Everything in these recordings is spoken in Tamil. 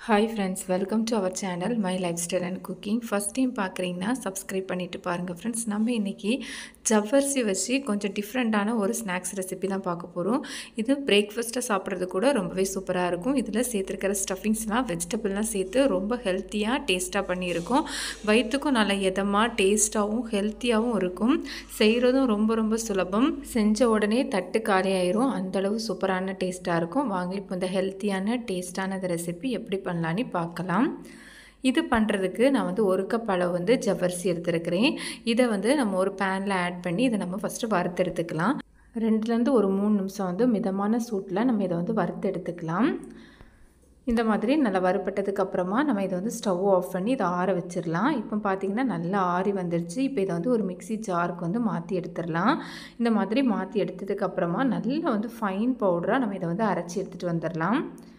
hi friends welcome to our channel my lifestyle and cooking first time பார்க்குறீங்கன்னா சப்ஸ்கிரைப் பண்ணிவிட்டு பாருங்கள் ஃப்ரெண்ட்ஸ் நம்ம இன்றைக்கி ஜவ்வரிசி வச்சு கொஞ்சம் டிஃப்ரெண்ட்டான ஒரு ஸ்நாக்ஸ் ரெசிபி தான் பார்க்க போகிறோம் இது பிரேக்ஃபாஸ்ட்டாக சாப்பிட்றது கூட ரொம்பவே சூப்பராக இருக்கும் இதில் சேர்த்துருக்கிற ஸ்டஃபிங்ஸ்லாம் வெஜிடபிள்லாம் சேர்த்து ரொம்ப ஹெல்த்தியாக டேஸ்ட்டாக பண்ணியிருக்கோம் வயிற்றுக்கும் நல்ல எதமாக டேஸ்ட்டாகவும் ஹெல்த்தியாகவும் இருக்கும் செய்கிறதும் ரொம்ப ரொம்ப சுலபம் செஞ்ச உடனே தட்டு காலியாயிரும் அந்தளவு சூப்பரான டேஸ்ட்டாக இருக்கும் வாங்க இப்போ இந்த ஹெல்த்தியான டேஸ்ட்டான இந்த ரெசிபி எப்படி பண்ணலான்னு பார்க்கலாம் இது பண்ணுறதுக்கு நான் வந்து ஒரு கப் அளவு வந்து ஜவ்வரிசி எடுத்துருக்கிறேன் இதை வந்து நம்ம ஒரு பேனில் ஆட் பண்ணி இதை நம்ம ஃபஸ்ட்டு வறுத்து எடுத்துக்கலாம் ரெண்டுலேருந்து ஒரு மூணு நிமிஷம் வந்து மிதமான சூட்டில் நம்ம இதை வந்து வறுத்து எடுத்துக்கலாம் இந்த மாதிரி நல்லா வறுப்பட்டதுக்கு அப்புறமா நம்ம இதை வந்து ஸ்டவ் ஆஃப் பண்ணி இதை ஆற வச்சிடலாம் இப்போ பார்த்திங்கன்னா நல்லா ஆறி வந்துடுச்சு இப்போ இதை வந்து ஒரு மிக்சி ஜாருக்கு வந்து மாற்றி எடுத்துடலாம் இந்த மாதிரி மாற்றி எடுத்ததுக்கு அப்புறமா நல்லா வந்து ஃபைன் பவுடராக நம்ம இதை வந்து அரைச்சி எடுத்துகிட்டு வந்துடலாம்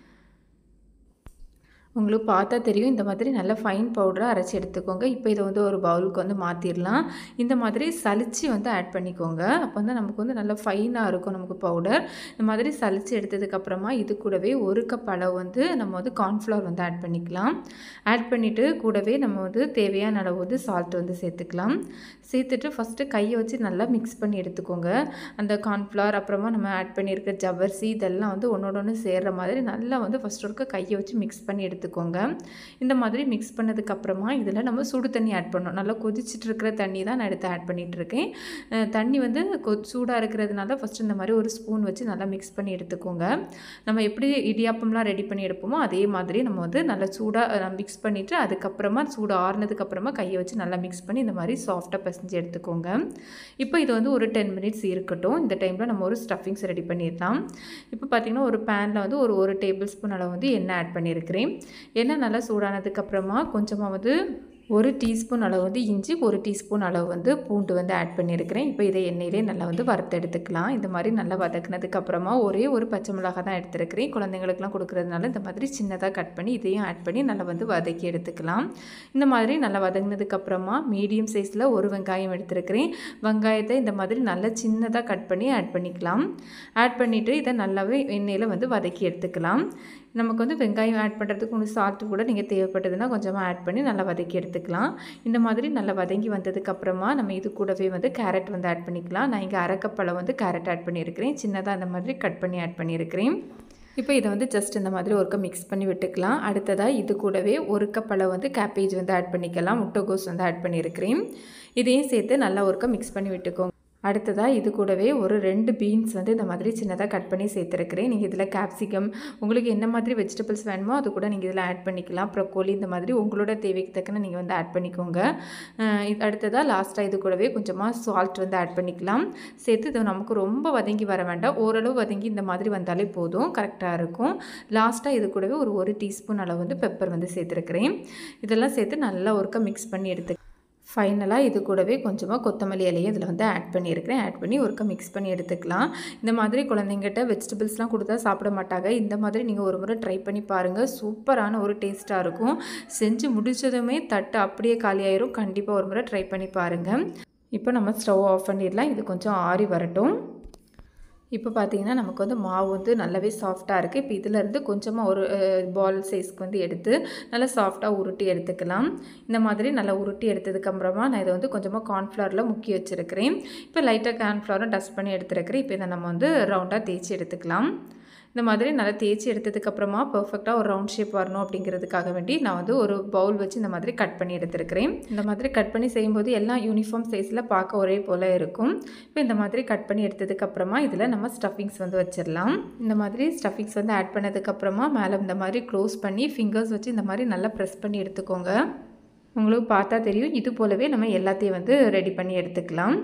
உங்களுக்கு பார்த்தா தெரியும் இந்த மாதிரி நல்ல ஃபைன் பவுடராக அரைச்சி எடுத்துக்கோங்க இப்போ இதை வந்து ஒரு பவுலுக்கு வந்து மாற்றிடலாம் இந்த மாதிரி சலிச்சு வந்து ஆட் பண்ணிக்கோங்க அப்போ வந்து நமக்கு வந்து நல்ல ஃபைனாக இருக்கும் நமக்கு பவுடர் இந்த மாதிரி சலிச்சு எடுத்ததுக்கப்புறமா இது கூடவே ஒரு கப் அளவு வந்து நம்ம வந்து கார்ன்ஃப்ளவர் வந்து ஆட் பண்ணிக்கலாம் ஆட் பண்ணிவிட்டு கூடவே நம்ம வந்து தேவையான அளவு வந்து சால்ட் வந்து சேர்த்துக்கலாம் சேர்த்துட்டு ஃபஸ்ட்டு கையை வச்சு நல்லா மிக்ஸ் பண்ணி எடுத்துக்கோங்க அந்த கார்ன்ஃப்ளவர் அப்புறமா நம்ம ஆட் பண்ணியிருக்க ஜவ்வரிசி இதெல்லாம் வந்து ஒன்றோட ஒன்று சேர்கிற மாதிரி நல்லா வந்து ஃபஸ்ட் ஒருக்க கையை வச்சு மிக்ஸ் பண்ணி எடுத்து எடுத்துக்கோங்க இந்த மாதிரி மிக்ஸ் பண்ணதுக்கப்புறமா இதில் நம்ம சுடு தண்ணி ஆட் பண்ணணும் நல்லா கொதிச்சுட்டு இருக்கிற தண்ணி தான் நான் எடுத்து ஆட் பண்ணிகிட்டு இருக்கேன் தண்ணி வந்து கொ சூடாக இருக்கிறதுனால ஃபஸ்ட்டு இந்த மாதிரி ஒரு ஸ்பூன் வச்சு நல்லா மிக்ஸ் பண்ணி எடுத்துக்கோங்க நம்ம எப்படி இடியாப்பம்லாம் ரெடி பண்ணி எடுப்போமோ அதே மாதிரி நம்ம வந்து நல்லா சூடாக மிக்ஸ் பண்ணிவிட்டு அதுக்கப்புறமா சூடு ஆறுனதுக்கப்புறமா கையை வச்சு நல்லா மிக்ஸ் பண்ணி இந்த மாதிரி சாஃப்டாக பசஞ்சு எடுத்துக்கோங்க இப்போ இது வந்து ஒரு டென் மினிட்ஸ் இருக்கட்டும் இந்த டைமில் நம்ம ஒரு ஸ்டஃபிங்ஸ் ரெடி பண்ணிடலாம் இப்போ பார்த்திங்கன்னா ஒரு பேனில் வந்து ஒரு ஒரு டேபிள் ஸ்பூன் அளவு வந்து எண்ணெய் ஆட் பண்ணியிருக்கிறேன் எண்ணெய் நல்லா சூடானதுக்கப்புறமா கொஞ்சமாக வந்து ஒரு டீஸ்பூன் அளவு வந்து இஞ்சி ஒரு டீஸ்பூன் அளவு வந்து பூண்டு வந்து ஆட் பண்ணியிருக்கிறேன் இப்போ இதை எண்ணெயிலே நல்லா வந்து வறுத்து எடுத்துக்கலாம் இந்த மாதிரி நல்லா வதக்குனதுக்கப்புறமா ஒரே ஒரு பச்சை மிளகா தான் எடுத்துருக்கிறேன் குழந்தைங்களுக்குலாம் கொடுக்குறதுனால இந்த மாதிரி சின்னதாக கட் பண்ணி இதையும் ஆட் பண்ணி நல்லா வந்து வதக்கி எடுத்துக்கலாம் இந்த மாதிரி நல்லா வதங்கினதுக்கப்புறமா மீடியம் சைஸில் ஒரு வெங்காயம் எடுத்துருக்கிறேன் வெங்காயத்தை இந்த மாதிரி நல்லா சின்னதாக கட் பண்ணி ஆட் பண்ணிக்கலாம் ஆட் பண்ணிவிட்டு இதை நல்லாவே எண்ணெயில் வந்து வதக்கி எடுத்துக்கலாம் நமக்கு வந்து வெங்காயம் ஆட் பண்ணுறதுக்கு ஒன்று சால்ட்டு கூட நீங்கள் தேவைப்பட்டதுன்னா கொஞ்சமாக ஆட் பண்ணி நல்லா வதக்கி எடுத்துக்கலாம் இந்த மாதிரி நல்லா வதங்கி வந்ததுக்கப்புறமா நம்ம இது கூடவே வந்து கேரட் வந்து ஆட் பண்ணிக்கலாம் நான் இங்கே அரைக்கப்பழம் வந்து கேரட் ஆட் பண்ணியிருக்கிறேன் சின்னதாக அந்த மாதிரி கட் பண்ணி ஆட் பண்ணியிருக்கிறேன் இப்போ இதை வந்து ஜஸ்ட் இந்த மாதிரி ஒருக்க மிக்ஸ் பண்ணி விட்டுக்கலாம் அடுத்ததாக இது கூடவே ஒரு கப்பளவு வந்து கேபேஜ் வந்து ஆட் பண்ணிக்கலாம் முட்டைகோஸ் வந்து ஆட் பண்ணியிருக்கிறேன் இதையும் சேர்த்து நல்லா ஒருக்க மிக்ஸ் பண்ணி விட்டுக்கோங்க அடுத்ததாக இது கூடவே ஒரு ரெண்டு பீன்ஸ் வந்து இந்த மாதிரி சின்னதாக கட் பண்ணி சேர்த்துருக்கிறேன் நீங்கள் இதில் கேப்சிகம் உங்களுக்கு என்ன மாதிரி வெஜிடபிள்ஸ் வேணுமோ அது கூட நீங்கள் இதில் ஆட் பண்ணிக்கலாம் ப்ரொக்கோலி இந்த மாதிரி உங்களோட தேவைக்கு தக்கன நீங்கள் வந்து ஆட் பண்ணிக்கோங்க அடுத்ததாக லாஸ்ட்டாக இது கூடவே கொஞ்சமாக சால்ட் வந்து ஆட் பண்ணிக்கலாம் சேர்த்து இது நமக்கு ரொம்ப வதங்கி வர வேண்டாம் ஓரளவு வதங்கி இந்த மாதிரி வந்தாலே போதும் கரெக்டாக இருக்கும் லாஸ்ட்டாக இது கூடவே ஒரு ஒரு டீஸ்பூன் அளவு வந்து பெப்பர் வந்து சேர்த்துருக்கிறேன் இதெல்லாம் சேர்த்து நல்லா ஒருக்க மிக்ஸ் பண்ணி எடுத்து ஃபைனலாக இது கூடவே கொஞ்சமாக கொத்தமல்லி இலையும் இதில் வந்து ஆட் பண்ணியிருக்கிறேன் ஆட் பண்ணி ஒருக்க மிக்ஸ் பண்ணி எடுத்துக்கலாம் இந்த மாதிரி குழந்தைங்கிட்ட வெஜிடபிள்ஸ்லாம் கொடுத்தா சாப்பிட மாட்டாங்க இந்த மாதிரி நீங்கள் ஒரு முறை ட்ரை பண்ணி பாருங்கள் சூப்பரான ஒரு டேஸ்ட்டாக இருக்கும் செஞ்சு முடித்ததுமே தட்டு அப்படியே காலியாயிரும் கண்டிப்பாக ஒரு முறை ட்ரை பண்ணி பாருங்கள் இப்போ நம்ம ஸ்டவ் ஆஃப் பண்ணிடலாம் இது கொஞ்சம் ஆறி வரட்டும் இப்போ பார்த்தீங்கன்னா நமக்கு வந்து மாவு வந்து நல்லாவே சாஃப்டாக இருக்குது இப்போ இதிலேருந்து கொஞ்சமாக ஒரு பால் சைஸ்க்கு வந்து எடுத்து நல்லா சாஃப்டாக உருட்டி எடுத்துக்கலாம் இந்த மாதிரி நல்லா உருட்டி எடுத்ததுக்கப்புறமா நான் இதை வந்து கொஞ்சமாக கார்ன்ஃப்ளவரில் முக்கி வச்சுருக்கிறேன் இப்போ லைட்டாக கார்ன்ஃப்ளவரும் டஸ்ட் பண்ணி எடுத்துருக்கிறேன் இப்போ இதை நம்ம வந்து ரவுண்டாக தேய்ச்சி எடுத்துக்கலாம் இந்த மாதிரி நல்லா தேய்ச்சி எடுத்ததுக்கப்புறமா பர்ஃபெக்டாக ஒரு ரவுண்ட் ஷேப் வரணும் அப்படிங்கிறதுக்காக வேண்டி நான் வந்து ஒரு பவுல் வச்சு இந்த மாதிரி கட் பண்ணி எடுத்துருக்கிறேன் இந்த மாதிரி கட் பண்ணி செய்யும்போது எல்லாம் யூனிஃபார்ம் சைஸில் பார்க்க ஒரே போல் இருக்கும் இப்போ இந்த மாதிரி கட் பண்ணி எடுத்ததுக்கப்புறமா இதில் நம்ம ஸ்டஃபிங்ஸ் வந்து வச்சிடலாம் இந்த மாதிரி ஸ்டஃபிங்ஸ் வந்து ஆட் பண்ணதுக்கப்புறமா மேலே இந்த மாதிரி க்ளோஸ் பண்ணி ஃபிங்கர்ஸ் வச்சு இந்த மாதிரி நல்லா ப்ரெஸ் பண்ணி எடுத்துக்கோங்க உங்களுக்கு பார்த்தா தெரியும் இது போலவே நம்ம எல்லாத்தையும் வந்து ரெடி பண்ணி எடுத்துக்கலாம்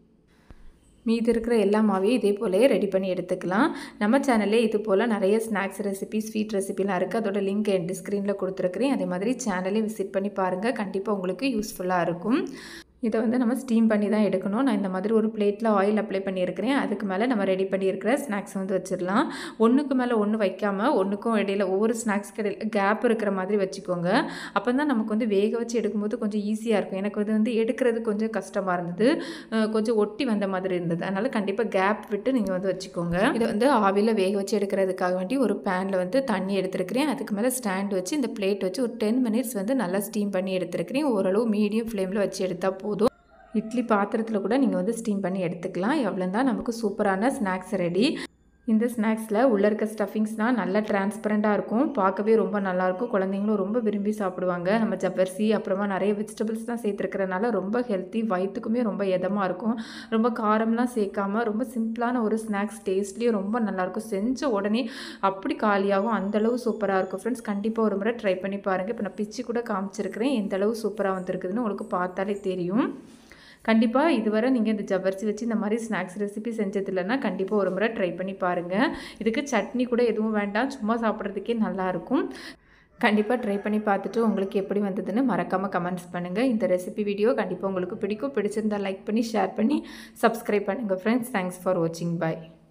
மீதி இருக்கிற எல்லா மாவையும் இதே போலவே ரெடி பண்ணி எடுத்துக்கலாம் நம்ம சேனல்லே இது போல் நிறைய ஸ்நாக்ஸ் ரெசிபி ஸ்வீட் ரெசிபிலாம் இருக்குது அதோட லிங்க் என் ஸ்க்ரீனில் கொடுத்துருக்குறேன் அதே மாதிரி சேனலையும் விசிட் பண்ணி பாருங்கள் கண்டிப்பாக உங்களுக்கு யூஸ்ஃபுல்லாக இருக்கும் இதை வந்து நம்ம ஸ்டீம் பண்ணி தான் எடுக்கணும் நான் இந்த மாதிரி ஒரு பிளேட்டில் ஆயில் அப்ளை பண்ணியிருக்கிறேன் அதுக்கு மேலே நம்ம ரெடி பண்ணியிருக்கிற ஸ்நாக்ஸ் வந்து வச்சிடலாம் ஒன்றுக்கு மேலே ஒன்று வைக்காமல் ஒன்றுக்கும் இடையில ஒவ்வொரு ஸ்நாக்ஸ்க்கு இடையில கேப் இருக்கிற மாதிரி வச்சுக்கோங்க அப்போ தான் நமக்கு வந்து வேக வச்சு எடுக்கும்போது கொஞ்சம் ஈஸியாக இருக்கும் எனக்கு இது வந்து எடுக்கிறது கொஞ்சம் கஷ்டமாக இருந்தது அஹ் கொஞ்சம் ஒட்டி வந்த மாதிரி இருந்தது அதனால் கண்டிப்பாக கேப் விட்டு நீங்கள் வந்து வச்சுக்கோங்க இதை வந்து ஆவியில் வேக வச்சு எடுக்கிறதுக்காக வேண்டி ஒரு பேனில் வந்து தண்ணி எடுத்துருக்கிறேன் அதுக்கு மேலே ஸ்டாண்ட் வச்சு இந்த பிளேட் வச்சு ஒரு டென் மினிட்ஸ் வந்து நல்லா ஸ்டீம் பண்ணி எடுத்துருக்கிறேன் ஓரளவு மீடியம் ஃப்ளேமில் வச்சு எடுத்தால் போதும் இட்லி பாத்திரத்தில் கூட நீங்கள் வந்து ஸ்டீம் பண்ணி எடுத்துக்கலாம் எவ்வளோ தான் நமக்கு சூப்பரான ஸ்நாக்ஸ் ரெடி இந்த ஸ்நாக்ஸில் உள்ளே இருக்க ஸ்டஃபிங்ஸ்னால் நல்லா டிரான்ஸ்பரண்ட்டாக இருக்கும் பார்க்கவே ரொம்ப நல்லாயிருக்கும் குழந்தைங்களும் ரொம்ப விரும்பி சாப்பிடுவாங்க நம்ம ஜவ்வரிசி அப்புறமா நிறைய வெஜிடபிள்ஸ் தான் சேர்த்துருக்கறனால ரொம்ப ஹெல்த்தி வயிற்றுக்குமே ரொம்ப இதமாக இருக்கும் ரொம்ப காரம்லாம் சேர்க்காம ரொம்ப சிம்பிளான ஒரு ஸ்நாக்ஸ் டேஸ்ட்லேயும் ரொம்ப நல்லாயிருக்கும் செஞ்ச உடனே அப்படி காலியாகும் அந்தளவு சூப்பராக இருக்கும் ஃப்ரெண்ட்ஸ் கண்டிப்பாக ஒரு முறை ட்ரை பண்ணி பாருங்கள் இப்போ நான் பிச்சு கூட காமிச்சிருக்கிறேன் எந்த அளவு சூப்பராக வந்திருக்குதுன்னு உங்களுக்கு பார்த்தாலே தெரியும் கண்டிப்பாக இதுவரை நீங்கள் இந்த ஜவ்வரிசி வச்சு இந்த மாதிரி ஸ்நாக்ஸ் ரெசிபி செஞ்சது இல்லைன்னா கண்டிப்பாக ஒரு முறை ட்ரை பண்ணி பாருங்கள் இதுக்கு சட்னி கூட எதுவும் வேண்டாம் சும்மா சாப்பிட்றதுக்கே நல்லாயிருக்கும் கண்டிப்பாக ட்ரை பண்ணி பார்த்துட்டு உங்களுக்கு எப்படி வந்ததுன்னு மறக்காமல் கமெண்ட்ஸ் பண்ணுங்கள் இந்த ரெசிபி வீடியோ கண்டிப்பாக உங்களுக்கு பிடிக்கும் பிடிச்சிருந்தா லைக் பண்ணி ஷேர் பண்ணி சப்ஸ்கிரைப் பண்ணுங்கள் ஃப்ரெண்ட்ஸ் தேங்க்ஸ் ஃபார் வாட்சிங் பாய்